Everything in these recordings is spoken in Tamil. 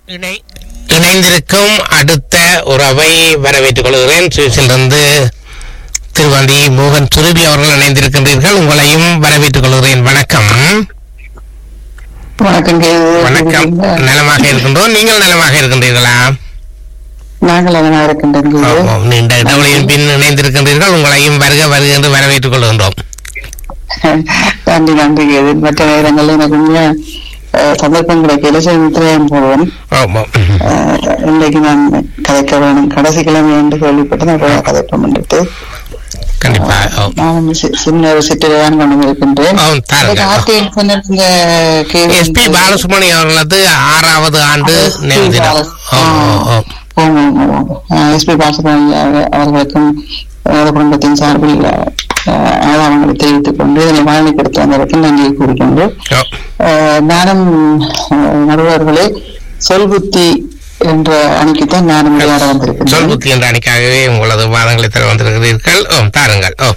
இணை இணைந்திருக்கும் அடுத்த உறவை வரவேற்றுக் கொள்கிறேன் சுவிஸிலிருந்து திருவந்தி மோகன் சுருபி அவர்கள் இணைந்திருக்கின்றீர்கள் உங்களையும் வரவேற்றுக் கொள்கிறேன் வணக்கம் வணக்கம் கேது. வணக்கம் நலமாக இருக்கின்றோம் நீங்கள் நலமாக இருக்கின்றீர்களா நாங்கள் அதனா இருக்கின்றோம் கேது. ஆமாம், நீண்ட இடைவெளியின் பின் இணைந்திருக்கின்றீர்கள் உங்களையும் வருக வருக என்று வரவேற்றுக் கொள்கின்றோம் நன்றி நன்றி கேது. மற்ற நேரங்களில் எனக்கு உண்மையா, அஹ், சந்தர்ப்பம் கிடைக்கல சரி நித்திரையம் போவேன் ஆமாம் அஹ், இன்றைக்கு நான் கதைக்க வேணும் கடைசி கிழமை என்று கேள்விப்பட்டு நான் போய் கதைப்ப பண்ணிட்டு கண்டிப்பா ஆம். நான் சி- சின்ன ஒரு சிட்டில தான் கொண்டு இருக்கின்றேன் ஆம், தாருங்க. ஆர்டிஎன் சொன்ன கேது எஸ்பி பாலசுப்ரமணியம் அவர்களது ஆறாவது ஆண்டு நினைவு தினம் ஆமாம், ஆமாம். எஸ்பி பாலசுப்ரமணிய அவர்களுக்கும் அவரது குடும்பத்தின் சார்பில் அஹ், ஆதாரங்களை தெரிவித்துக் கொண்டு இதனை வழங்கிப்படுத்த வந்ததற்கு நன்றியை கூறிக்கொண்டு ஆம். அஹ், நானும் அஹ், நடுவர்களே சொல்புத்தி என்ற அணிக்குத்தான் நானும் விளையாட சொல் வந்திருக்கிறேன் புத்தி என்ற அணிக்காகவே உங்களது வாதங்களை தர வந்திருக்கிறீர்கள் ஓம் தாருங்கள் ஓ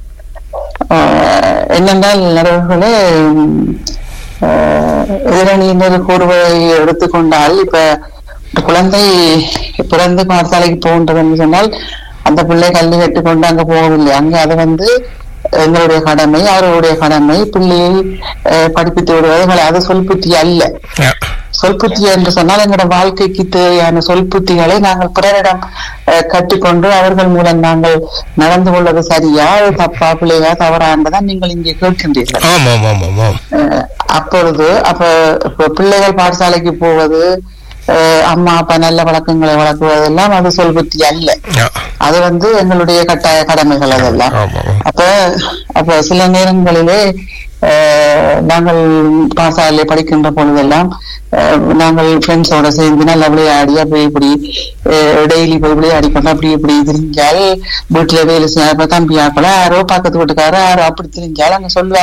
ஆஹ் என்னென்றால் நடுவர்களே எதிரணியினர் கூறுவதை எடுத்துக்கொண்டால் இப்ப ஒரு குழந்தை பிறந்து பாடசாலைக்கு போகின்றது என்று சொன்னால் அந்த பிள்ளை கல்வி கற்றுக்கொண்டு அங்க போகவில்லை அங்க அது வந்து எங்களுடைய கடமை அவர்களுடைய கடமை பிள்ளையை ஆஹ் படிப்பித்து விடுவது அது சொல் புத்தி அல்ல ஆ. சொல்புத்தி என்று சொன்னால் எங்களோட வாழ்க்கைக்கு தேவையான சொல்புத்திகளை நாங்கள் பிறரிடம் அஹ், கற்றுக்கொண்டு அவர்கள் மூலம் நாங்கள் நடந்து கொள்வது சரியா அது தப்பா பிள்ளையா தவறா என்றுதான் நீங்கள் இங்கே கேட்கின்றீர்கள் ஆம் ஆம் ஆம் ஆம் ஆம் அஹ், அப்பொழுது அப்ப இப்ப பிள்ளைகள் பாடசாலைக்கு போவது அஹ், அம்மா அப்பா நல்ல வழக்கங்களை வளர்க்குவதெல்லாம் அது சொல்புத்தி அல்ல ஆ. அது வந்து எங்களுடைய கட்டாய கடமைகள் அதெல்லாம் ஆம் ஆம் அப்ப அப்ப சில நேரங்களிலே அஹ், நாங்கள் பாசாலையை படிக்கின்ற பொழுதெல்லாம் அஹ், நாங்கள் ஃப்ரெண்ட்ஸோட சேர்ந்து நல்லா விளையாடி அப்படி இப்படி டெய்லி போய் விளையாடி கொண்டு அப்படி இப்படி திரிஞ்சால் வீட்டுல வேலை செய்ய தம்பி ஆக்கல யாரோ பக்கத்து வீட்டுக்காரோ யாரோ அப்படி திரிஞ்சால் அங்க சொல்லுவார்